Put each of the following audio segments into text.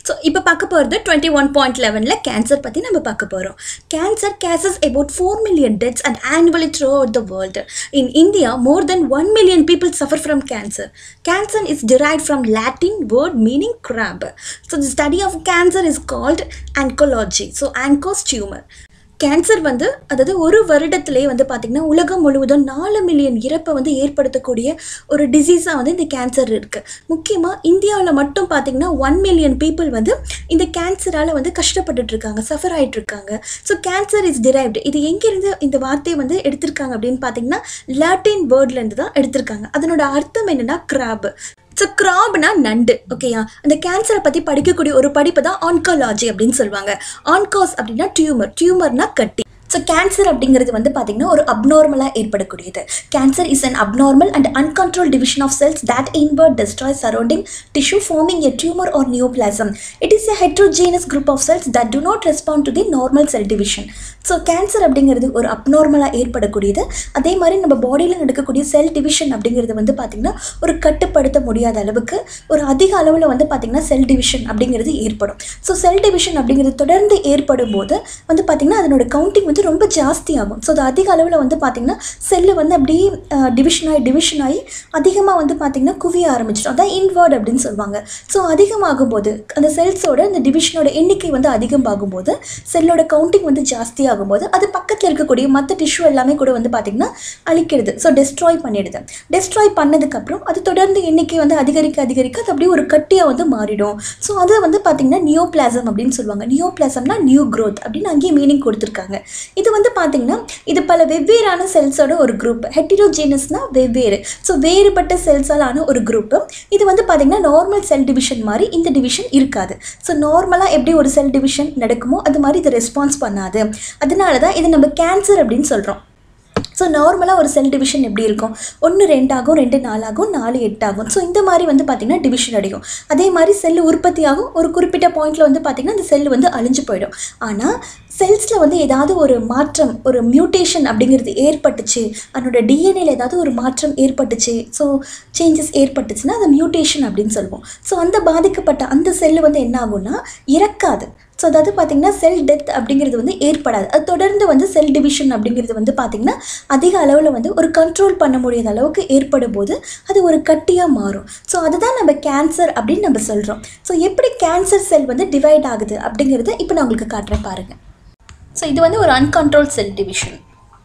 So இப்போ பார்க்க போகிறது டுவெண்ட்டி ஒன் பாயிண்ட் லெவனில் கேன்சர் பற்றி நம்ம பார்க்க போகிறோம் cancer cases about four million deaths and annually throughout the world. In India, more than 1 million people suffer from cancer. Cancer is derived from Latin word meaning crab. So the study of cancer is called oncology. So ancos tumor. Cancer வந்து அதாவது ஒரு வருடத்திலே வந்து பார்த்திங்கன்னா உலகம் முழுவதும் நாலு million இறப்பை வந்து ஏற்படுத்தக்கூடிய ஒரு டிசீஸாக வந்து இந்த கேன்சர் இருக்குது முக்கியமாக இந்தியாவில் மட்டும் பார்த்திங்கன்னா ஒன் மில்லியன் பீப்புள் வந்து இந்த கேன்சரால் வந்து கஷ்டப்பட்டுட்டு இருக்காங்க சஃபர் ஆகிட்டு இருக்காங்க ஸோ கேன்சர் இஸ் டிரைவ்டு இது எங்கேருந்து இந்த வார்த்தையை வந்து எடுத்திருக்காங்க அப்படின்னு பார்த்தீங்கன்னா லாட்டின் வேர்ட்லேருந்து தான் எடுத்திருக்காங்க அதனோட அர்த்தம் என்னென்னா கிராப் ஸோ கிராப்னா நண்டு ஓகேயா அந்த கேன்சரை பற்றி படிக்கக்கூடிய ஒரு படிப்பு தான் ஆன்காலஜி அப்படின்னு சொல்லுவாங்க ஆன்காஸ் அப்படின்னா டியூமர் டியூமர்னா கட்டி ஸோ கேன்சர் அப்படிங்கிறது வந்து பார்த்திங்கன்னா ஒரு அப்நார்மலாக ஏற்படக்கூடியது cancer is an abnormal and uncontrol division of cells that invade destroy surrounding tissue forming a tumour or neoplasm it is a heterogeneous group of cells that do not respond to the normal cell division so cancer அப்படிங்கிறது ஒரு அப்நார்மலாக ஏற்படக்கூடியது அதே மாதிரி நம்ம பாடியில் நடக்கக்கூடிய cell division அப்படிங்கிறது வந்து பார்த்திங்கன்னா ஒரு கட்டுப்படுத்த முடியாத அளவுக்கு ஒரு அதிக அளவில் வந்து பார்த்திங்கன்னா செல் டிவிஷன் அப்படிங்கிறது ஏற்படும் ஸோ செல் டிவிஷன் அப்படிங்கிறது தொடர்ந்து ஏற்படும் போது வந்து பார்த்திங்கன்னா அதனோட கவுண்டிங் வந்து ரொம்ப ஜாஸ்தி ஆகும் ஸோ அது அதிக அளவில் வந்து பார்த்திங்கன்னா செல்லு வந்து அப்படியே டிவிஷன் ஆகி டிவிஷன் ஆகி அதிகமாக வந்து பார்த்திங்கன்னா குவிய ஆரம்பிச்சிடும் அதான் இன்வர்ட் அப்படின்னு சொல்லுவாங்க ஸோ அதிகமாகும் போது அந்த செல்ஸோட அந்த டிவிஷனோட எண்ணிக்கை வந்து அதிகமாகும் போது செல்லோட கவுண்டிங் வந்து ஜாஸ்தி ஆகும்போது அது பக்கத்தில் இருக்கக்கூடிய மற்ற டிஷ்யூ எல்லாமே கூட வந்து பார்த்திங்கன்னா அழிக்கிறது ஸோ டெஸ்ட்ராய் பண்ணிடுது டெஸ்ட்ராய் பண்ணதுக்கப்புறம் அது தொடர்ந்து எண்ணிக்கை வந்து அதிகரிக்க அதிகரிக்க அது அப்படியே ஒரு கட்டியாக வந்து மாறிடும் ஸோ அதை வந்து பார்த்திங்கன்னா நியோபிளாசம் அப்படின்னு சொல்லுவாங்க நியோபிளாசம்னா நியூ க்ரோத் அப்படின்னு அங்கேயே மீனிங் கொடுத்துருக்காங்க இது வந்து பார்த்திங்கன்னா இது பல வெவ்வேறான செல்ஸோட ஒரு குரூப் ஹெட்டிரோஜீனஸ்னா வெவ்வேறு ஸோ வேறுபட்ட செல்ஸால் ஆன ஒரு குரூப்பு இது வந்து பார்த்திங்கன்னா நார்மல் செல் டிவிஷன் மாதிரி இந்த டிவிஷன் இருக்காது ஸோ நார்மலாக எப்படி ஒரு செல் டிவிஷன் நடக்குமோ அது மாதிரி இது ரெஸ்பான்ஸ் பண்ணாது அதனால தான் இது நம்ம கேன்சர் அப்படின்னு சொல்கிறோம் ஸோ நார்மலாக ஒரு செல் டிவிஷன் எப்படி இருக்கும் ஒன்று ரெண்டாகும் ரெண்டு நாலாகும் நாலு எட்டாகும் ஸோ இந்த மாதிரி வந்து பார்த்திங்கன்னா டிவிஷன் அடையும் அதே மாதிரி செல் உற்பத்தி ஆகும் ஒரு குறிப்பிட்ட பாயிண்டில் வந்து பார்த்திங்கன்னா அந்த செல் வந்து அழிஞ்சு போயிடும் ஆனால் செல்ஸில் வந்து ஏதாவது ஒரு மாற்றம் ஒரு மியூட்டேஷன் அப்படிங்கிறது ஏற்பட்டுச்சு அதனோட டிஎன்ஏல ஏதாவது ஒரு மாற்றம் ஏற்பட்டுச்சு ஸோ சேஞ்சஸ் ஏற்பட்டுச்சுன்னா அது மியூட்டேஷன் அப்படின்னு சொல்லுவோம் ஸோ அந்த பாதிக்கப்பட்ட அந்த செல்லு வந்து என்ன ஆகும்னா இறக்காது ஸோ அதாவது பார்த்திங்கன்னா செல் டெத் அப்படிங்கிறது வந்து ஏற்படாது அது தொடர்ந்து வந்து செல் டிவிஷன் அப்படிங்கிறது வந்து பார்த்திங்கன்னா அதிக அளவில் வந்து ஒரு கண்ட்ரோல் பண்ண முடியாத அளவுக்கு ஏற்படும் போது அது ஒரு கட்டியாக மாறும் ஸோ அதுதான் நம்ம கேன்சர் அப்படின்னு நம்ம சொல்கிறோம் ஸோ எப்படி கேன்சர் செல் வந்து டிவைட் ஆகுது அப்படிங்கிறத இப்போ நான் உங்களுக்கு காட்டுறேன் பாருங்கள் ஸோ இது வந்து ஒரு அன்கண்ட்ரோல் செல் டிவிஷன்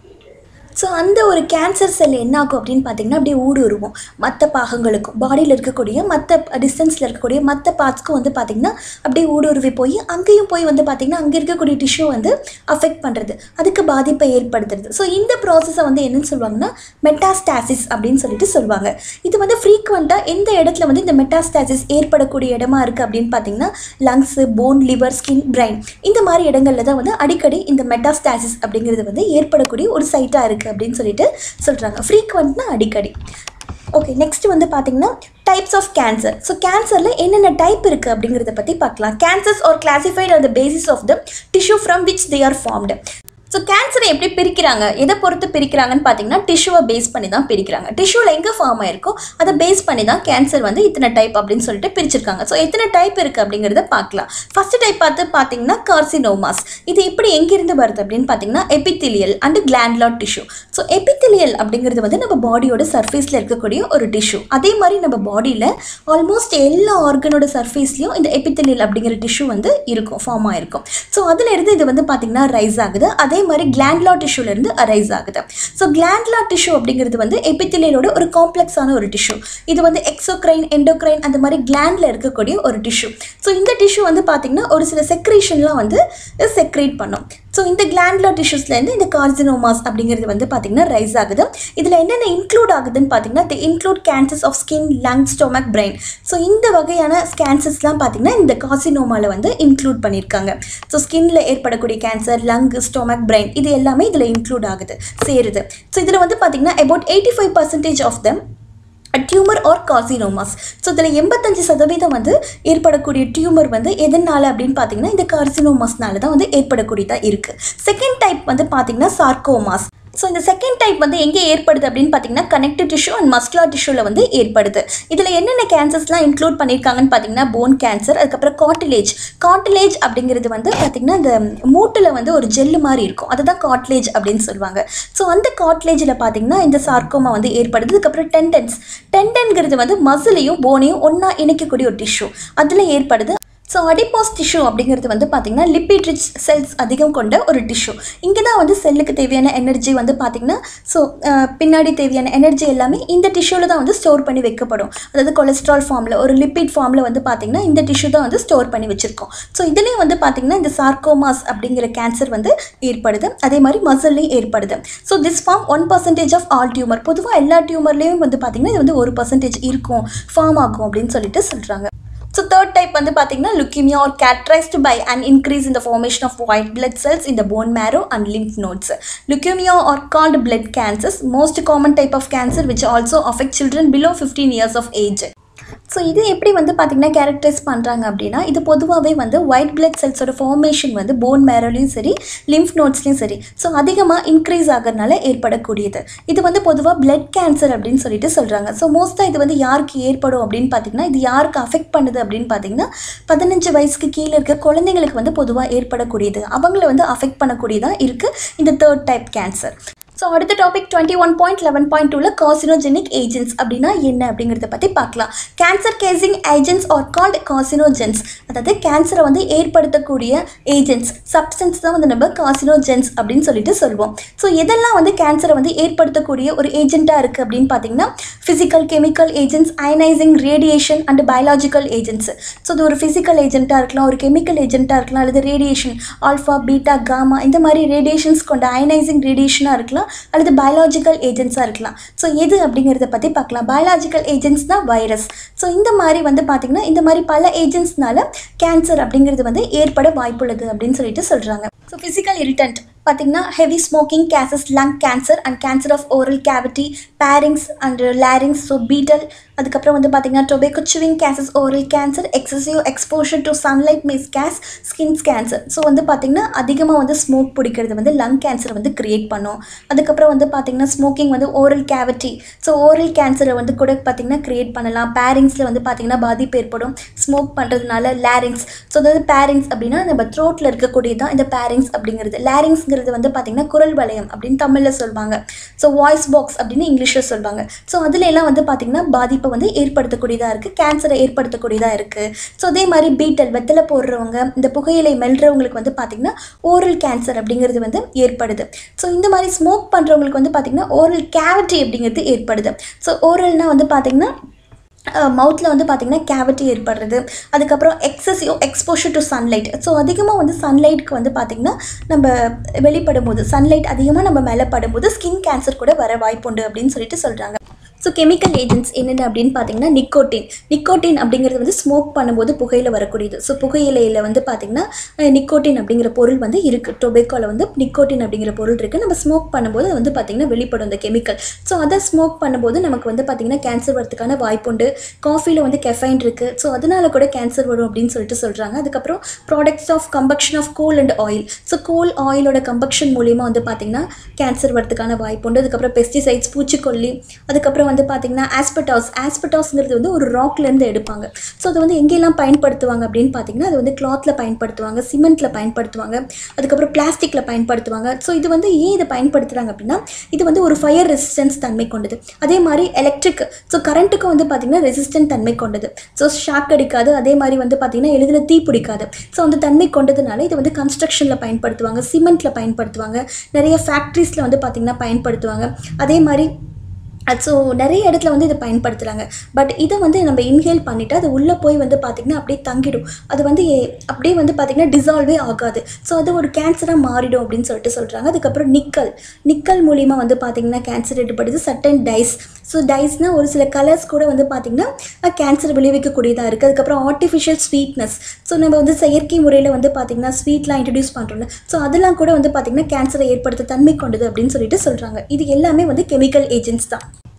ஸோ அந்த ஒரு கேன்சர் செல் என்ன ஆகும் அப்படின்னு பார்த்தீங்கன்னா அப்படியே ஊடுருவும் மற்ற பாகங்களுக்கும் பாடியில் இருக்கக்கூடிய மற்ற டிஸ்டன்ஸில் இருக்கக்கூடிய மற்ற பார்ட்ஸ்க்கும் வந்து பார்த்திங்கன்னா அப்படியே ஊடுருவி போய் அங்கேயும் போய் வந்து பார்த்திங்கன்னா அங்கே இருக்கக்கூடிய டிஷ்யூ வந்து அஃபெக்ட் பண்ணுறது அதுக்கு பாதிப்பை ஏற்படுத்துறது ஸோ இந்த ப்ராசஸை வந்து என்னன்னு சொல்லுவாங்கன்னா மெட்டாஸ்டாசிஸ் அப்படின்னு சொல்லிட்டு சொல்லுவாங்க இது வந்து ஃப்ரீக்வெண்ட்டாக எந்த இடத்துல வந்து இந்த மெட்டாஸ்டாசிஸ் ஏற்படக்கூடிய இடமா இருக்குது அப்படின்னு பார்த்தீங்கன்னா lungs bone liver skin brain இந்த மாதிரி இடங்கள்ல தான் வந்து அடிக்கடி இந்த மெட்டாஸ்டாசிஸ் அப்படிங்கிறது வந்து ஏற்படக்கூடிய ஒரு சைட்டாக இருக்குது அப்படின்னு சொல்லிட்டு சொல்கிறாங்க ஃப்ரீக்வெண்ட்னா அடிக்கடி ஓகே நெக்ஸ்ட் வந்து பார்த்தீங்கன்னா டைப்ஸ் ஆஃப் கேன்சர் ஸோ கேன்சரில் என்னென்ன டைப் இருக்குது அப்படிங்கிறத பற்றி பார்க்கலாம் cancers are classified on the basis of the tissue from which they are formed so கேன்சரை எப்படி பிரிக்கிறாங்க எதை பொறுத்து பிரிக்கிறாங்கன்னு பார்த்தீங்கன்னா டிஷ்யூவை பேஸ் பண்ணி தான் பிரிக்கிறாங்க டிஷ்யூவில் எங்கே ஃபார்ம் ஆயிருக்கோ அதை பேஸ் பண்ணி தான் கேன்சர் வந்து இத்தனை டைப் அப்படின்னு சொல்லிட்டு பிரிச்சிருக்காங்க ஸோ எத்தனை டைப் இருக்குது அப்படிங்கிறத பார்க்கலாம் ஃபர்ஸ்ட் டைப் பார்த்து பார்த்தீங்கன்னா கார்சினோமாஸ் இது எப்படி எங்கேருந்து வருது அப்படின்னு பார்த்தீங்கன்னா epithelial and glandular tissue so epithelial அப்படிங்கிறது வந்து நம்ம பாடியோட சர்ஃபேஸில் இருக்கக்கூடிய ஒரு டிஷ்யூ அதே மாதிரி நம்ம பாடியில் ஆல்மோஸ்ட் எல்லா ஆர்கனோட சர்ஃபேஸ்லையும் இந்த எபித்திலியல் அப்படிங்கிற டிஷ்யூ வந்து இருக்கும் ஃபார்ம் ஆயிருக்கும் ஸோ அதில் இருந்து இது வந்து பார்த்தீங்கன்னா ரைஸ் ஆகுது அதே மாதிரி கிளாண்ட்லா டிஷ்யூலேருந்து அரைஸ் ஆகுது ஸோ கிளாண்ட்லா டிஷ்யூ அப்படிங்கிறது வந்து எபித்திலியலோட ஒரு காம்ப்ளெக்ஸான ஒரு டிஷ்யூ இது வந்து எக்ஸோக்ரைன் எண்டோக்ரைன் அந்த மாதிரி கிளாண்டில் இருக்கக்கூடிய ஒரு டிஷ்யூ ஸோ இந்த டிஷ்யூ வந்து பார்த்திங்கன்னா ஒரு சில செக்ரேஷன்லாம் வந்து செக்ரேட் பண்ணும் ஸோ இந்த கிளாண்ட்லா டிஷ்யூஸ்லேருந்து இந்த கார்சினோமாஸ் அப்படிங்கிறது வந்து பார்த்திங்கன்னா ரைஸ் ஆகுது இதில் என்னென்ன இன்க்ளூட் ஆகுதுன்னு பார்த்தீங்கன்னா the include cancers of skin lung stomach brain so இந்த வகையான கேன்சர்ஸ்லாம் பார்த்திங்கன்னா இந்த கார்சினோமாவில் வந்து இன்க்ளூட் பண்ணியிருக்காங்க ஸோ ஸ்கின்ல ஏற்படக்கூடிய கேன்சர் லங் ஸ்டொமக் பிரெயின் இது எல்லாமே இதில் இன்க்ளூட் ஆகுது சேருது ஸோ இதில் வந்து பார்த்திங்கன்னா about eighty five percentage of them tumour are carcinomas so இதில் எண்பத்தஞ்சு சதவீதம் வந்து ஏற்படக்கூடிய டியூமர் வந்து எதனால் அப்படின்னு பார்த்தீங்கன்னா இந்த கார்சினோமாஸ்னால தான் வந்து ஏற்படக்கூடியதாக இருக்குது செகண்ட் டைப் வந்து பார்த்தீங்கன்னா சார்கோமாஸ் ஸோ இந்த செகண்ட் டைப் வந்து எங்கே ஏற்படுது அப்படின்னு பார்த்தீங்கன்னா கனெக்டிவ் டிஷ்யூ அண்ட் மஸ்குலர் டிஷ்யூவில் வந்து ஏற்படுது இதில் என்னென்ன கேன்சர்ஸ்லாம் இன்க்ளூட் பண்ணியிருக்காங்கன்னு பார்த்தீங்கன்னா போன் கேன்சர் அதுக்கப்புறம் காட்டிலேஜ் காட்டிலேஜ் அப்படிங்கிறது வந்து பார்த்திங்கன்னா இந்த மூட்டில் வந்து ஒரு ஜெல்லு மாதிரி இருக்கும் அதுதான் காட்லேஜ் அப்படின்னு சொல்லுவாங்க ஸோ அந்த காட்லேஜில் பார்த்தீங்கன்னா இந்த சார்க்கோமா வந்து ஏற்படுது அதுக்கப்புறம் டெண்டன்ஸ் டெண்டன்கிறது வந்து மசிலையும் போனையும் ஒன்றா இணைக்கக்கூடிய ஒரு டிஷ்யூ அதில் ஏற்படுது ஸோ அடிபாஸ் டிஷ்யூ அப்படிங்கிறது வந்து பார்த்திங்கன்னா லிப்பிட் ரிச் செல்ஸ் அதிகம் கொண்ட ஒரு டிஷ்யூ இங்கே தான் வந்து செல்லுக்கு தேவையான எனர்ஜி வந்து பார்த்திங்கன்னா ஸோ பின்னாடி தேவையான எனர்ஜி எல்லாமே இந்த டிஷ்யூவில் தான் வந்து ஸ்டோர் பண்ணி வைக்கப்படும் அதாவது கொலஸ்ட்ரால் ஃபார்மில் ஒரு லிப்பிட் ஃபார்மில் வந்து பார்த்திங்கன்னா இந்த டிஷ்யூ தான் வந்து ஸ்டோர் பண்ணி வச்சுருக்கோம் ஸோ இதுலேயும் வந்து பார்த்திங்கன்னா இந்த சார்கோமாஸ் அப்படிங்கிற கேன்சர் வந்து ஏற்படுது அதே மாதிரி மசில்லையும் ஏற்படுது so this form one percentage of all tumour பொதுவாக எல்லா டியூமர்லேயும் வந்து பார்த்திங்கன்னா இது வந்து ஒரு பர்சன்டேஜ் இருக்கும் ஃபார்ம் ஆகும் அப்படின்னு சொல்லிட்டு சொல்கிறாங்க ஸோ தேர்ட் டைப் வந்து பார்த்தீங்கன்னா leukaemia are characterised by an increase in the formation of white blood cells in the bone marrow and lymph nodes. Leukemia are called blood cancers, most common type of cancer which also affect children below 15 years of age. So இது எப்படி வந்து பார்த்திங்கன்னா characterise பண்ணுறாங்க அப்படின்னா இது பொதுவாகவே வந்து white blood செல்ஸோட ஃபார்மேஷன் வந்து போன் மேரோலையும் சரி லிம்ஃப் நோட்ஸ்லையும் சரி ஸோ அதிகமாக இன்க்ரீஸ் ஆகிறதுனால ஏற்படக்கூடியது இது வந்து பொதுவாக பிளட் கேன்சர் அப்படின்னு சொல்லிட்டு சொல்கிறாங்க ஸோ மோஸ்ட்டாக இது வந்து யாருக்கு ஏற்படும் அப்படின்னு பார்த்தீங்கன்னா இது யாருக்கு அஃபெக்ட் பண்ணுது அப்படின்னு பார்த்தீங்கன்னா பதினஞ்சு வயசுக்கு கீழே இருக்க குழந்தைங்களுக்கு வந்து பொதுவாக ஏற்படக்கூடியது அவங்கள வந்து அஃபெக்ட் பண்ணக்கூடியதாக இருக்குது இந்த தேர்ட் டைப் கேன்சர் ஸோ அடுத்த topic twenty one point eleven point டூவில் காசினோஜெனிக் ஏஜென்ட்ஸ் அப்படின்னா என்ன அப்படிங்கிறத பற்றி பார்க்கலாம் cancer causing agents are called carcinogens அதாவது கேன்சரை வந்து ஏற்படுத்தக்கூடிய ஏஜென்ட்ஸ் சப்ஸ்டன்ஸ் தான் வந்து நம்ம காசினோஜென்ஸ் அப்படின்னு சொல்லிட்டு சொல்லுவோம் ஸோ எதெல்லாம் வந்து கேன்சரை வந்து ஏற்படுத்தக்கூடிய ஒரு ஏஜென்ட்டாக இருக்குது அப்படின்னு பார்த்தீங்கன்னா physical chemical agents ionising radiation and biological agents so இது ஒரு ஃபிசிக்கல் ஏஜென்ட்டாக இருக்கலாம் ஒரு கெமிக்கல் ஏஜென்ட்டாக இருக்கலாம் அல்லது ரேடியேஷன் ஆல்ஃபா பீட்டா காமா இந்த மாதிரி ரேடியேஷன்ஸ் கொண்ட அயனைசிங் ரேடியேஷனாக இருக்கலாம் அல்லது பயாலஜிக்கல் ஏஜென்ட்ஸாக இருக்கலாம் ஸோ எது அப்படிங்கிறத பற்றி பார்க்கலாம் பயாலஜிக்கல் ஏஜென்ட்ஸ் தான் வைரஸ் ஸோ இந்த மாதிரி வந்து பார்த்திங்கன்னா இந்த மாதிரி பல ஏஜென்ட்ஸ்னால கேன்சர் அப்படிங்கிறது வந்து ஏற்பட வாய்ப்புள்ளது அப்படின்னு சொல்லிட்டு சொல்கிறாங்க ஸோ ஃபிசிக்கல் இரிட்டன்ட் பார்த்திங்கன்னா heavy smoking cases lung cancer and cancer of oral cavity pharynx and larynx so betel அதுக்கப்புறம் வந்து பார்த்திங்கன்னா tobacco chewing cases oral cancer excessive exposure to sunlight மிஸ் கேஸ் ஸ்கின்ஸ் கேன்சர் ஸோ வந்து பார்த்திங்கன்னா அதிகமாக வந்து ஸ்மோக் பிடிக்கிறது வந்து லங் கேன்சர் வந்து க்ரியேட் பண்ணும் அதுக்கப்புறம் வந்து பார்த்திங்கன்னா ஸ்மோக்கிங் வந்து ஓரல் கேவிட்டி ஸோ ஓரல் கேன்சரை வந்து கூட பார்த்திங்கன்னா க்ரியேட் பண்ணலாம் பேரிங்ஸில் வந்து பார்த்திங்கன்னா பாதிப்பு ஏற்படும் ஸ்மோக் பண்ணுறதுனால லேரிங்ஸ் ஸோ அதாவது பேரிங்ஸ் அப்படின்னா நம்ம த்ரோட்டில் இருக்கக்கூடியது தான் இந்த பேரிங்ஸ் அப்படிங்கிறது லேரிங்ஸ்ங்கிறது வந்து பார்த்திங்கன்னா குரல் வளையம் அப்படின்னு தமிழில் சொல்லுவாங்க ஸோ வாய்ஸ் பாக்ஸ் அப்படின்னு இங்கிலீஷில் சொல்லுவாங்க ஸோ அதுல எல்லாம் வந்து பார்த்திங்கன்னா பாதிப்பை வந்து ஏற்படுத்தக்கூடியதாக இருக்குது கேன்சரை ஏற்படுத்தக்கூடியதாக இருக்குது ஸோ அதே மாதிரி பீட்டல் வெத்தலை போடுறவங்க இந்த புகையிலை மெல்றவங்களுக்கு வந்து பார்த்திங்கன்னா ஓரல் கேன்சர் அப்படிங்கிறது வந்து ஏற்படுது ஸோ இந்த மாதிரி ஸ்மோக் பண்ணுறவங்களுக்கு வந்து பார்த்திங்கன்னா ஓரல் கேவிட்டி அப்படிங்கிறது ஏற்படுது ஸோ ஓரல்னால் வந்து பார்த்திங்கன்னா மவுத்தில் வந்து பார்த்திங்கன்னா கேவிட்டி ஏற்படுறது அதுக்கப்புறம் excessive exposure to sunlight so அதிகமாக வந்து சன்லைட்க்கு வந்து பார்த்திங்கன்னா நம்ம வெளிப்படும் போது சன்லைட் அதிகமாக நம்ம மேலே படும்போது ஸ்கின் கேன்சர் கூட வர வாய்ப்புண்டு அப்படின்னு சொல்லிட்டு சொல்கிறாங்க ஸோ கெமிக்கல் ஏஜென்ட்ஸ் என்னென்ன அப்படின்னு பார்த்தீங்கன்னா நிக்கோட்டின் நிக்கோட்டின் அப்படிங்கிறது வந்து ஸ்மோக் பண்ணும்போது புகையில் வரக்கூடியது ஸோ புகையிலையில் வந்து பார்த்திங்கன்னா நிக்கோட்டின் அப்படிங்கிற பொருள் வந்து இருக்குது டொபேக்கோவில் வந்து நிக்கோட்டின் அப்படிங்கிற பொருள் இருக்குது நம்ம ஸ்மோக் பண்ணும்போது அது வந்து பார்த்திங்கன்னா வெளிப்படும் இந்த கெமிக்கல் ஸோ அதை ஸ்மோக் பண்ணும்போது நமக்கு வந்து பார்த்திங்கன்னா கேன்சர் வரதுக்கான வாய்ப்புண்டு காஃபியில் வந்து கெஃபைன் இருக்குது ஸோ அதனால கூட கேன்சர் வரும் அப்படின்னு சொல்லிட்டு சொல்கிறாங்க அதுக்கப்புறம் products of combustion of coal and oil so coal ஆயிலோட கம்பக்ஷன் மூலியமாக வந்து பார்த்திங்கன்னா கேன்சர் வரதுக்கான வாய்ப்புண்டு அதுக்கப்புறம் பெஸ்டிசைட்ஸ் பூச்சிக்கொல்லி அதுக்கப்புறம் வந்து பார்த்திங்கன்னா ஆஸ்பெட்டாஸ் ஆஸ்பெட்டாஸ்ங்கிறது வந்து ஒரு ராக்லேருந்து எடுப்பாங்க ஸோ அது வந்து எங்கெல்லாம் பயன்படுத்துவாங்க அப்படின்னு பார்த்தீங்கன்னா அது வந்து கிளாத்தில் பயன்படுத்துவாங்க சிமெண்ட்டில் பயன்படுத்துவாங்க அதுக்கப்புறம் பிளாஸ்டிக்கில் பயன்படுத்துவாங்க ஸோ இது வந்து ஏன் இதை பயன்படுத்துகிறாங்க அப்படின்னா இது வந்து ஒரு ஃபயர் ரெசிஸ்டன்ஸ் தன்மை கொண்டது அதே மாதிரி எலக்ட்ரிக் ஸோ கரண்ட்டுக்கும் வந்து பார்த்திங்கன்னா ரெசிஸ்டன்ட் தன்மை கொண்டது ஸோ ஷாக் அடிக்காது அதே மாதிரி வந்து பார்த்திங்கன்னா எளிதில் தீ பிடிக்காது ஸோ அந்த தன்மை கொண்டதுனால இது வந்து கன்ஸ்ட்ரக்ஷனில் பயன்படுத்துவாங்க சிமெண்ட்டில் பயன்படுத்துவாங்க நிறைய ஃபேக்ட்ரிஸில் வந்து பார்த்திங்கன்னா பயன்படுத்துவாங்க அதே மாதிரி ஸோ நிறைய இடத்துல வந்து இதை பயன்படுத்துகிறாங்க பட் இதை வந்து நம்ம இன்ஹேல் பண்ணிவிட்டு அது உள்ளே போய் வந்து பார்த்திங்கன்னா அப்படியே தங்கிடும் அது வந்து ஏ- அப்படியே வந்து பார்த்திங்கன்னா டிசால்வே ஆகாது ஸோ அது ஒரு கேன்சராக மாறிடும் அப்படின்னு சொல்லிட்டு சொல்கிறாங்க அதுக்கப்புறம் நிக்கல் நிக்கல் மூலிமா வந்து பார்த்திங்கன்னா கேன்சர் ஏற்படுது சட்டன் டைஸ் ஸோ டைஸ்னால் ஒரு சில கலர்ஸ் கூட வந்து பார்த்திங்கன்னா கேன்சர் விளைவிக்கக்கூடியதாக இருக்குது அதுக்கப்புறம் ஆர்டிஃபிஷியல் ஸ்வீட்னஸ் ஸோ நம்ம வந்து செயற்கை முறையில் வந்து பார்த்திங்கன்னா ஸ்வீட்லாம் இன்ட்ரடியூஸ் பண்ணுறோம்ல ஸோ அதெல்லாம் கூட வந்து பார்த்திங்கன்னா கேன்சரை ஏற்படுத்த தன்மை கொண்டது அப்படின்னு சொல்லிட்டு சொல்கிறாங்க இது எல்லாமே வந்து கெமிக்கல் ஏஜென்ட்ஸ் தான்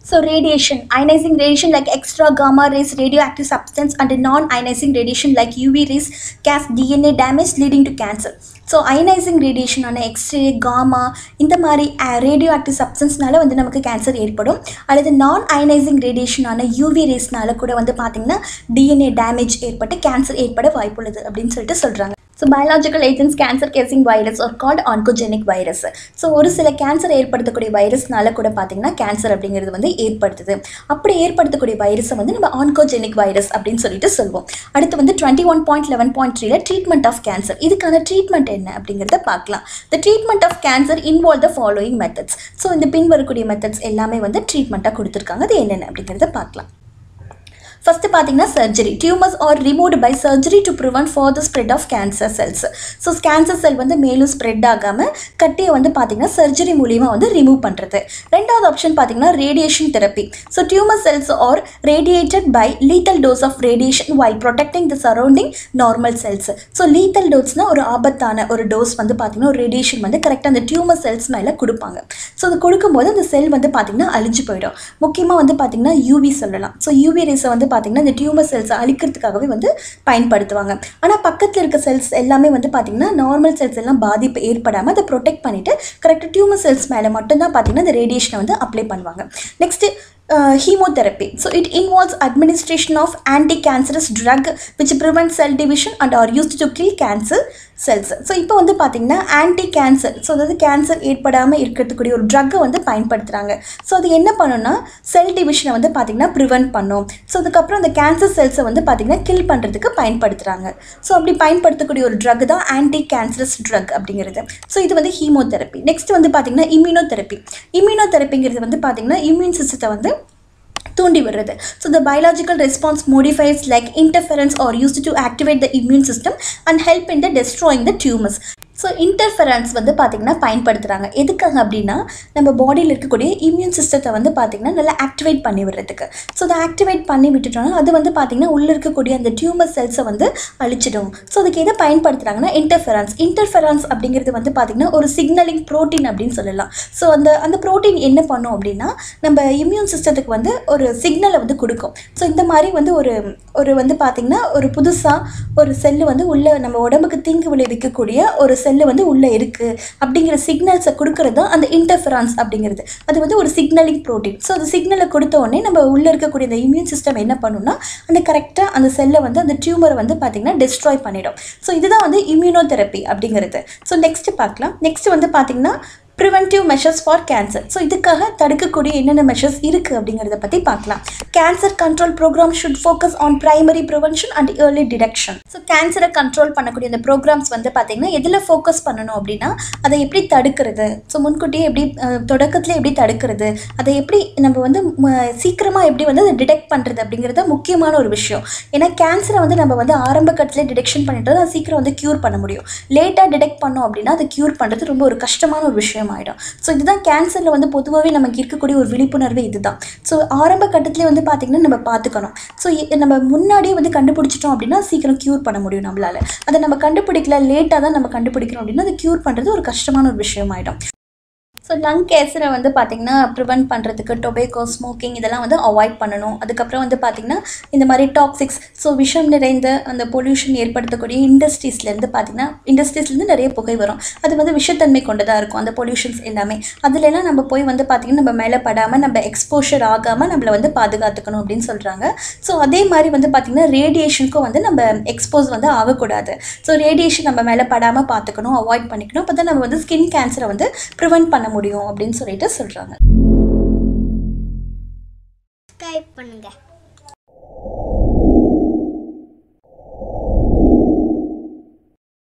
So radiation, ionizing radiation like extra gamma rays, radioactive substance and non-ionizing radiation like UV rays cause DNA damage leading to cancer. So அயனைசிங் ரேடியேஷனான எக்ஸ்ரே காமா இந்த மாதிரி ரேடியோ ஆக்டிவ் சப்ஸ்டன்ஸ்னால வந்து நமக்கு கேன்சர் ஏற்படும் அல்லது நான் அயனைசிங் ரேடியேஷனான யூவி ரேஸ்னால கூட வந்து பார்த்திங்கன்னா டிஎன்ஏ டேமேஜ் ஏற்பட்டு கேன்சர் ஏற்பட வாய்ப்புள்ளது அப்படின்னு சொல்லிட்டு சொல்கிறாங்க so biological agents cancer causing virus ஒரு கால்ட் ஆன்கோஜெனிக் வைரஸ் ஸோ ஒரு சில கேன்சர் ஏற்படுத்தக்கூடிய வைரஸ்னால கூட பார்த்தீங்கன்னா கேன்சர் அப்படிங்கிறது வந்து ஏற்படுத்துது அப்படி ஏற்படுத்தக்கூடிய வைரஸை வந்து நம்ம ஆன்கோஜெனிக் வைரஸ் அப்படின்னு சொல்லிட்டு சொல்லுவோம் அடுத்து வந்து twenty one point eleven point த்ரீல ட்ரீட்மெண்ட் ஆஃப் கேன்சர் இதுக்கான ட்ரீட்மெண்ட் என்ன அப்படிங்கிறத பார்க்கலாம் the treatment of cancer involve the following methods so இந்த பின் வரக்கூடிய மெத்தட்ஸ் எல்லாமே வந்து ட்ரீட்மெண்ட்டாக கொடுத்துருக்காங்க அது என்னென்ன அப்படிங்கிறத பார்க்கலாம் ஃபஸ்ட்டு பார்த்தீங்கன்னா surgery tumours are removed by surgery to prevent further spread of cancer cells so cancer cell வந்து மேலும் ஸ்ப்ரெட் ஆகாமல் கட்டியை வந்து பார்த்தீங்கன்னா சர்ஜரி மூலியமாக வந்து ரிமூவ் பண்ணுறது ரெண்டாவது ஆப்ஷன் பார்த்தீங்கன்னா radiation therapy so tumour cells are radiated by lethal dose of radiation while protecting the surrounding normal cells so lethal டோஸ்னால் ஒரு ஆபத்தான ஒரு டோஸ் வந்து பார்த்தீங்கன்னா ஒரு ரேடியேஷன் வந்து கரெக்டாக அந்த டியூமர் செல்ஸ் மேலே கொடுப்பாங்க ஸோ அது கொடுக்கும்போது அந்த செல் வந்து பார்த்தீங்கன்னா அழிஞ்சு போயிடும் முக்கியமாக வந்து பார்த்தீங்கன்னா யூவி சொல்லலாம் ஸோ யூவி ரேஸை வந்து பார்த்தீங்கன்னா இந்த டியூமர் செல்ஸை அழிக்கிறதுக்காகவே வந்து பயன்படுத்துவாங்க ஆனால் பக்கத்தில் இருக்க செல்ஸ் எல்லாமே வந்து பார்த்தீங்கன்னா நார்மல் செல்ஸ் எல்லாம் பாதிப்பு ஏற்படாமல் அதை ப்ரொடெக்ட் பண்ணிவிட்டு கரெக்டாக டியூமர் செல்ஸ் மேலே மட்டும்தான் பார்த்தீங்கன்னா இந்த ரேடியேஷனை வந்து அப்ளை பண்ணுவாங்க next chemotherapy so it involves administration of anti cancerous drug which prevent cell division and are used to kill cancer cells so இப்போ வந்து பார்த்தீங்கன்னா ஆன்டி கேன்சர் ஸோ அதாவது கேன்சர் ஏற்படாமல் இருக்கிறதுக்கூடிய ஒரு ட்ரக்கை வந்து பயன்படுத்துகிறாங்க ஸோ அது என்ன பண்ணுன்னா செல் டிவிஷனை வந்து பார்த்திங்கன்னா ப்ரிவென்ட் பண்ணும் ஸோ அதுக்கப்புறம் அந்த கேன்சர் செல்ஸை வந்து பார்த்திங்கன்னா கில் பண்ணுறதுக்கு பயன்படுத்துகிறாங்க ஸோ அப்படி பயன்படுத்தக்கூடிய ஒரு ட்ரக் தான் ஆன்டி கேன்சரஸ் ட்ரக் அப்படிங்கிறது ஸோ இது வந்து ஹீமோதெரப்பி நெக்ஸ்ட் வந்து பார்த்திங்கன்னா இம்யூனோதெரப்பி இம்யூனோதெரப்பிங்கிறது வந்து பார்த்திங்கன்னா இம்யூன் சிஸ்டத்தை வந்து தூண்டி விடுறது so the biological response modifiers like interferons are used to activate the immune system and help in the destroying the tumours so interferons வந்து பார்த்திங்கன்னா பயன்படுத்துகிறாங்க எதுக்காக அப்படின்னா நம்ம பாடியில் இருக்கக்கூடிய இம்யூன் சிஸ்டத்தை வந்து பார்த்திங்கன்னா நல்லா ஆக்டிவேட் பண்ணி விடுறதுக்கு ஸோ அதை ஆக்டிவேட் பண்ணி விட்டுட்டோம்னா அது வந்து பார்த்திங்கன்னா உள்ளே இருக்கக்கூடிய அந்த டியூமர் செல்ஸை வந்து அழிச்சிடும் ஸோ அதுக்கு எதை பயன்படுத்துகிறாங்கன்னா இன்டர்ஃபரன்ஸ் இன்டர்ஃபரன்ஸ் அப்படிங்கிறது வந்து பார்த்திங்கன்னா ஒரு சிக்னலிங் ப்ரோட்டீன் அப்படின்னு சொல்லலாம் ஸோ அந்த அந்த ப்ரோட்டீன் என்ன பண்ணும் அப்படின்னா நம்ம இம்யூன் சிஸ்டத்துக்கு வந்து ஒரு சிக்னலை வந்து கொடுக்கும் ஸோ இந்த மாதிரி வந்து ஒரு ஒரு வந்து பார்த்திங்கன்னா ஒரு புதுசாக ஒரு செல்லு வந்து உள்ள நம்ம உடம்புக்கு தீங்கு விளைவிக்கக்கூடிய ஒரு செல்லு வந்து உள்ளே இருக்குது அப்படிங்கிற சிக்னல்ஸை கொடுக்கறது தான் அந்த இன்டர்ஃபரன்ஸ் அப்படிங்கிறது அது வந்து ஒரு சிக்னலிங் ப்ரோட்டீன் ஸோ அந்த சிக்னலை கொடுத்த உடனே நம்ம உள்ளே இருக்கக்கூடிய அந்த இம்யூன் சிஸ்டம் என்ன பண்ணுன்னா அந்த கரெக்டாக அந்த செல்லை வந்து அந்த டியூமரை வந்து பார்த்திங்கன்னா டிஸ்ட்ராய் பண்ணிடும் ஸோ இதுதான் வந்து இம்யூனோதெரப்பி அப்படிங்கிறது ஸோ நெக்ஸ்ட் பார்க்கலாம் நெக்ஸ்ட் வந்து பார்த்திங்கன்னா preventive measures for cancer so இதுக்காக தடுக்கக்கூடிய என்னென்ன மெஷர்ஸ் இருக்குது அப்படிங்கிறத பற்றி பார்க்கலாம் cancer control programme should focus on primary prevention and early detection so கேன்சரை கண்ட்ரோல் பண்ணக்கூடிய இந்த ப்ரோக்ராம்ஸ் வந்து பார்த்திங்கன்னா எதில் ஃபோக்கஸ் பண்ணணும் அப்படின்னா அதை எப்படி தடுக்கிறது ஸோ முன்கூட்டியே எப்படி தொடக்கத்தில் எப்படி தடுக்கிறது அதை எப்படி நம்ம வந்து சீக்கிரமாக எப்படி வந்து அதை டிடெக்ட் பண்ணுறது அப்படிங்கிறது முக்கியமான ஒரு விஷயம் ஏன்னா கேன்சரை வந்து நம்ம வந்து ஆரம்ப கட்டத்தில் டிடெக்ஷன் பண்ணிட்டு அதை சீக்கிரம் வந்து க்யூர் பண்ண முடியும் லேட்டாக டிடெக்ட் பண்ணோம் அப்படின்னா அதை க்யூர் பண்ணுறது ரொம்ப ஒரு கஷ்டமான ஒரு விஷயம் ஆகிடும் ஸோ இதுதான் கேன்சரில் வந்து பொதுவாகவே நமக்கு இருக்கக்கூடிய ஒரு விழிப்புணர்வு இதுதான் ஸோ ஆரம்ப கட்டத்திலே வந்து பார்த்திங்கன்னா நம்ம பார்த்துக்கணும் ஸோ நம்ம முன்னாடியே வந்து கண்டுபிடிச்சிட்டோம் அப்படின்னா சீக்கிரம் க்யூர் பண்ண முடியும் நம்மளால் அதை நம்ம கண்டுபிடிக்கல லேட்டாக தான் நம்ம கண்டுபிடிக்கிறோம் அப்படின்னா அதை க்யூர் பண்ணுறது ஒரு கஷ்டமான ஒரு விஷயம் ஆகிடும் ஸோ லங் கேன்சரை வந்து பார்த்திங்கன்னா ப்ரிவென்ட் பண்ணுறதுக்கு டொபேக்கோ ஸ்மோக்கிங் இதெல்லாம் வந்து அவாய்ட் பண்ணணும் அதுக்கப்புறம் வந்து பார்த்திங்கன்னா இந்த மாதிரி டாக்ஸிக்ஸ் ஸோ விஷம் நிறைந்த அந்த பொல்யூஷன் ஏற்படுத்தக்கூடிய இண்டஸ்ட்ரீஸ்லேருந்து பார்த்திங்கன்னா இண்டஸ்ட்ரீஸ்லேருந்து நிறைய புகை வரும் அது வந்து விஷத்தன்மை கொண்டதாக இருக்கும் அந்த பொல்யூஷன்ஸ் எல்லாமே அதுலலாம் நம்ம போய் வந்து பார்த்திங்கன்னா நம்ம மேலே படாமல் நம்ம எக்ஸ்போஷர் ஆகாமல் நம்மளை வந்து பாதுகாத்துக்கணும் அப்படின்னு சொல்கிறாங்க ஸோ அதே மாதிரி வந்து பார்த்திங்கன்னா ரேடியேஷனுக்கும் வந்து நம்ம எக்ஸ்போஸ் வந்து ஆகக்கூடாது ஸோ ரேடியேஷன் நம்ம மேலே படாமல் பார்த்துக்கணும் அவாய்ட் பண்ணிக்கணும் அப்போ தான் நம்ம வந்து ஸ்கின் கேன்சரை வந்து ப்ரிவென்ட் பண்ண முடியும் அப்படின்னு சொல்லிட்டு சொல்கிறாங்க சப்ஸ்கிரைப் பண்ணுங்கள்